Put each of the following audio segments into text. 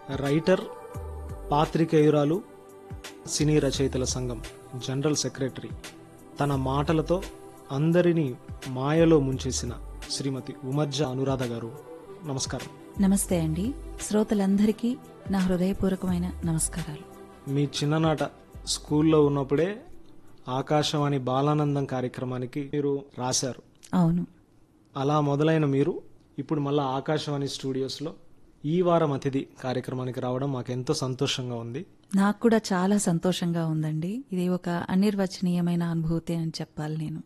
writer పాత్రికేయురాలు సినీ రచయితల సంఘం general secretary తన మాటలతో అందరినీ మాయలో ముంచేసిన శ్రీమతి ఉమర్జ అనురాధ గారు నమస్కారం నమస్తే అండి శ్రోతలందరికీ నా హృదయపూర్వకమైన నమస్కారాలు మీ చిన్ననాట స్కూల్లో ఉన్నప్పుడే ఆకాశవాణి బాలానందం కార్యక్రమానికి మీరు రాశారు అవును అలా మొదలైన మీరు ఇప్పుడు మళ్ళా ఆకాశవాణి స్టూడియోస్లో ఈ వారం అతిథి కార్యక్రమానికి రావడం మాకు ఎంతో సంతోషంగా ఉంది నాకు కూడా చాలా సంతోషంగా ఉందండి ఇది ఒక అనిర్వచనీయమైన అనుభూతి అని చెప్పాలి నేను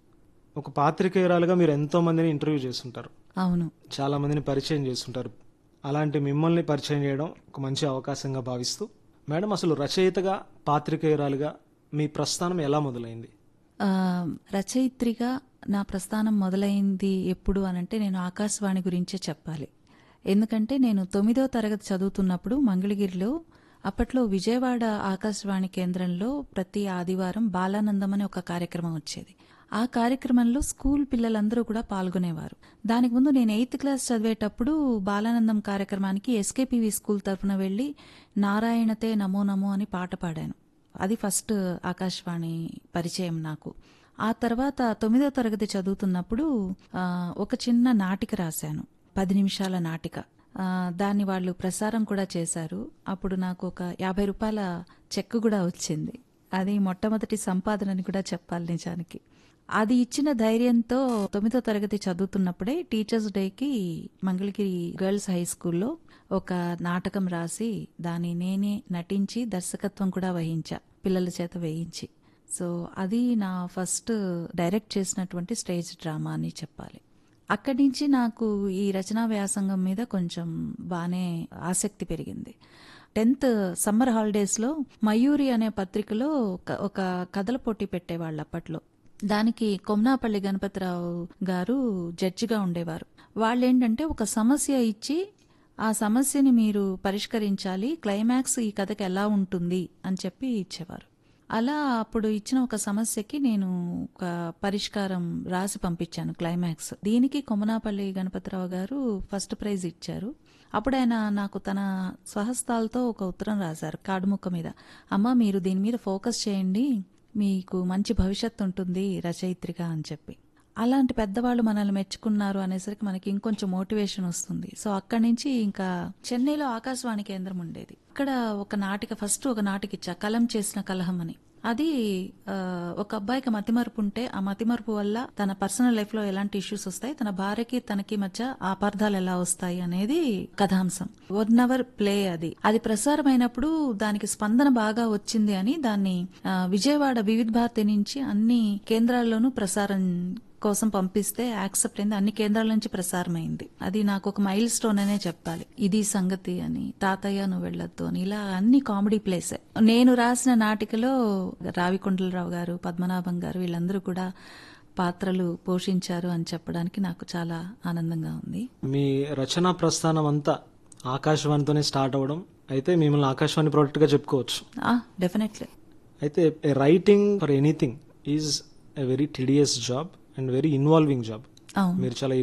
ఒక పాత్రికేయురాలుగా మీరు ఎంతో మందిని ఇంటర్వ్యూ చేస్తుంటారు అవును చాలా మందిని పరిచయం చేస్తుంటారు అలాంటి మిమ్మల్ని పరిచయం చేయడం ఒక మంచి అవకాశంగా భావిస్తూ మేడం అసలు రచయితగా పాత్రికేయురాలుగా మీ ప్రస్థానం ఎలా మొదలైంది ఆ, రచయిత్రిగా నా ప్రస్థానం మొదలైంది ఎప్పుడు అనంటే నేను ఆకాశవాణి గురించే చెప్పాలి ఎందుకంటే నేను తొమ్మిదో తరగతి చదువుతున్నప్పుడు మంగళగిరిలో అప్పట్లో విజయవాడ ఆకాశవాణి కేంద్రంలో ప్రతి ఆదివారం బాలానందం అనే ఒక కార్యక్రమం వచ్చేది ఆ కార్యక్రమంలో స్కూల్ పిల్లలందరూ కూడా పాల్గొనేవారు దానికి ముందు నేను ఎయిత్ క్లాస్ చదివేటప్పుడు బాలానందం కార్యక్రమానికి ఎస్కేపివి స్కూల్ తరఫున వెళ్ళి నారాయణతే నమో నమో అని పాట పాడాను అది ఫస్ట్ ఆకాశవాణి పరిచయం నాకు ఆ తర్వాత తొమ్మిదో తరగతి చదువుతున్నప్పుడు ఆ, ఒక చిన్న నాటిక రాశాను పది నిమిషాల నాటిక ఆ, దాన్ని వాళ్ళు ప్రసారం కూడా చేశారు అప్పుడు నాకు ఒక యాభై రూపాయల చెక్ కూడా వచ్చింది అది మొట్టమొదటి సంపాదనని కూడా చెప్పాలి నిజానికి అది ఇచ్చిన ధైర్యంతో తొమ్మిదో తరగతి చదువుతున్నప్పుడే టీచర్స్ డేకి మంగళగిరి గర్ల్స్ హై స్కూల్లో ఒక నాటకం రాసి దాన్ని నేనే నటించి దర్శకత్వం కూడా వహించా పిల్లల చేత వేయించి సో అది నా ఫస్ట్ డైరెక్ట్ చేసినటువంటి స్టేజ్ డ్రామా అని చెప్పాలి అక్కడి నుంచి నాకు ఈ రచనా వ్యాసంగం మీద కొంచెం బాగానే ఆసక్తి పెరిగింది టెన్త్ సమ్మర్ హాలిడేస్లో మయూరి అనే పత్రికలో ఒక- ఒక కథల పోటీ పెట్టేవాళ్ళు అప్పట్లో దానికి కొమ్నాపల్లి గణపతిరావు గారు జడ్జిగా ఉండేవారు వాళ్ళు ఏంటంటే ఒక సమస్య ఇచ్చి ఆ సమస్యని మీరు పరిష్కరించాలి క్లైమాక్స్ ఈ కథకి ఎలా ఉంటుంది అని చెప్పి ఇచ్చేవారు అలా అప్పుడు ఇచ్చిన ఒక సమస్యకి నేను ఒక పరిష్కారం రాసి పంపించాను క్లైమాక్స్ దీనికి కొమనాపల్లి గణపతిరావు గారు ఫస్ట్ ప్రైజ్ ఇచ్చారు అప్పుడు ఆయన నాకు తన స్వహస్తాలతో ఒక ఉత్తరం రాశారు కార్డు ముక్క మీద అమ్మ మీరు దీని మీద ఫోకస్ చేయండి మీకు మంచి భవిష్యత్తు ఉంటుంది రచయిత్రిగా అని చెప్పి అలాంటి పెద్దవాళ్ళు మనల్ని మెచ్చుకున్నారు అనేసరికి మనకి ఇంకొంచెం మోటివేషన్ వస్తుంది సో అక్కడి నుంచి ఇంకా చెన్నైలో ఆకాశవాణి కేంద్రం ఉండేది అక్కడ ఒక నాటిక ఫస్ట్ ఒక నాటిక ఇచ్చా కలం చేసిన కలహం అని అది ఆ, ఒక అబ్బాయికి మతిమరుపు ఉంటే ఆ మతిమరుపు వల్ల తన పర్సనల్ లైఫ్ లో ఎలాంటి ఇష్యూస్ వస్తాయి తన భార్యకి తనకి మధ్య అపార్థాలు ఎలా వస్తాయి అనేది కథాంశం వన్ అవర్ ప్లే అది అది ప్రసారమైనప్పుడు దానికి స్పందన బాగా వచ్చింది అని దాన్ని ఆ, విజయవాడ వివిధ భారతి నుంచి అన్ని కేంద్రాల్లోనూ ప్రసారం కోసం పంపిస్తే యాక్సెప్ట్ అయింది అన్ని కేంద్రాల నుంచి ప్రసారమైంది అది నాకు ఒక మైల్ స్టోన్ అనే చెప్పాలి ఇది సంగతి అని తాతయ్య నువ్వు వెళ్ళొద్దు అని ఇలా అన్ని కామెడీ ప్లేసే నేను రాసిన నాటికలో రావికొండలరావు గారు పద్మనాభం గారు వీళ్ళందరూ కూడా పాత్రలు పోషించారు అని చెప్పడానికి నాకు చాలా ఆనందంగా ఉంది మీ రచనా ప్రస్థానం అంతా ఆకాశవాణితోనే స్టార్ట్ అవ్వడం అయితే మిమ్మల్ని ఆకాశవాణి ప్రోడక్ట్గా చెప్పుకోవచ్చు డెఫినెట్లీ అయితే writing for anything is a very tedious job and very involving job అవును మీరు చాలా